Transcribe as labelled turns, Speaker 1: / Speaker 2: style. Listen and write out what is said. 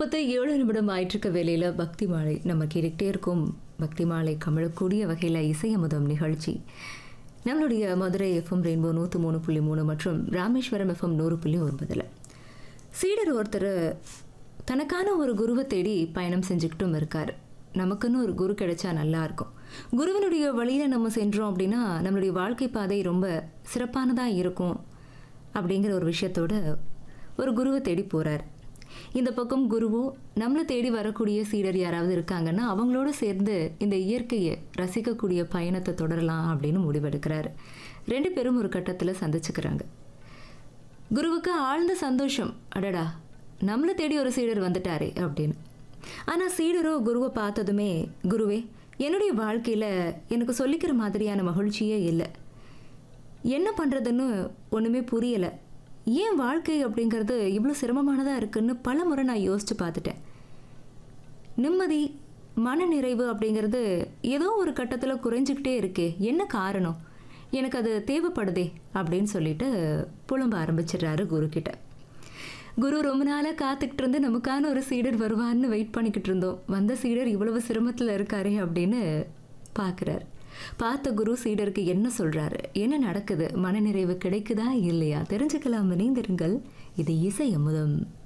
Speaker 1: முப்பத்து ஏழு நிமிடம் ஆயிட்டிருக்க வேலையில் பக்தி மாலை நம்ம கேட்டுக்கிட்டே இருக்கோம் பக்தி மாலை கமழக்கூடிய வகையில் இசையமுதம் நிகழ்ச்சி நம்மளுடைய மதுரை எஃப்எம் ரெயின்போ நூற்று மூணு புள்ளி மூணு மற்றும் ராமேஸ்வரம் எஃப்எம் நூறு புள்ளி ஒன்பதில் சீடர் ஒருத்தர் தனக்கான ஒரு குருவை தேடி பயணம் செஞ்சுக்கிட்டும் இருக்கார் நமக்குன்னு ஒரு குரு கிடைச்சா நல்லா இருக்கும் குருவினுடைய வழியில் நம்ம சென்றோம் அப்படின்னா நம்மளுடைய வாழ்க்கை பாதை ரொம்ப சிறப்பானதாக இருக்கும் அப்படிங்கிற ஒரு விஷயத்தோட ஒரு குருவை தேடி போகிறார் இந்த பக்கம் குருவோ நம்மளை தேடி வரக்கூடிய சீடர் யாராவது இருக்காங்கன்னா அவங்களோட சேர்ந்து இந்த இயற்கையை ரசிக்கக்கூடிய பயணத்தை தொடரலாம் அப்படின்னு முடிவெடுக்கிறாரு ரெண்டு பேரும் ஒரு கட்டத்தில் சந்திச்சுக்கிறாங்க குருவுக்கு ஆழ்ந்த சந்தோஷம் அடடா நம்மளை தேடி ஒரு சீடர் வந்துட்டாரே அப்படின்னு ஆனால் சீடரோ குருவை பார்த்ததுமே குருவே என்னுடைய வாழ்க்கையில் எனக்கு சொல்லிக்கிற மாதிரியான மகிழ்ச்சியே இல்லை என்ன பண்ணுறதுன்னு ஒன்றுமே புரியலை ஏன் வாழ்க்கை அப்படிங்கிறது இவ்வளோ சிரமமானதாக இருக்குன்னு பல முறை நான் யோசித்து பார்த்துட்டேன் நிம்மதி மனநிறைவு அப்படிங்கிறது ஏதோ ஒரு கட்டத்தில் குறைஞ்சிக்கிட்டே இருக்கே என்ன காரணம் எனக்கு அது தேவைப்படுதே அப்படின்னு சொல்லிட்டு புலம்ப ஆரம்பிச்சிடுறாரு குரு கிட்ட குரு ரொம்ப நாளாக காத்துக்கிட்டு இருந்து நமக்கான ஒரு சீடர் வருவான்னு வெயிட் பண்ணிக்கிட்டு இருந்தோம் வந்த சீடர் இவ்வளவு சிரமத்தில் இருக்காரே அப்படின்னு பார்க்குறாரு பார்த்த குரு சீடருக்கு என்ன சொல்றாரு என்ன நடக்குது மனநிறைவு கிடைக்குதா இல்லையா தெரிஞ்சுக்கலாம் இணைந்திருங்கள் இது இசை அமுதம்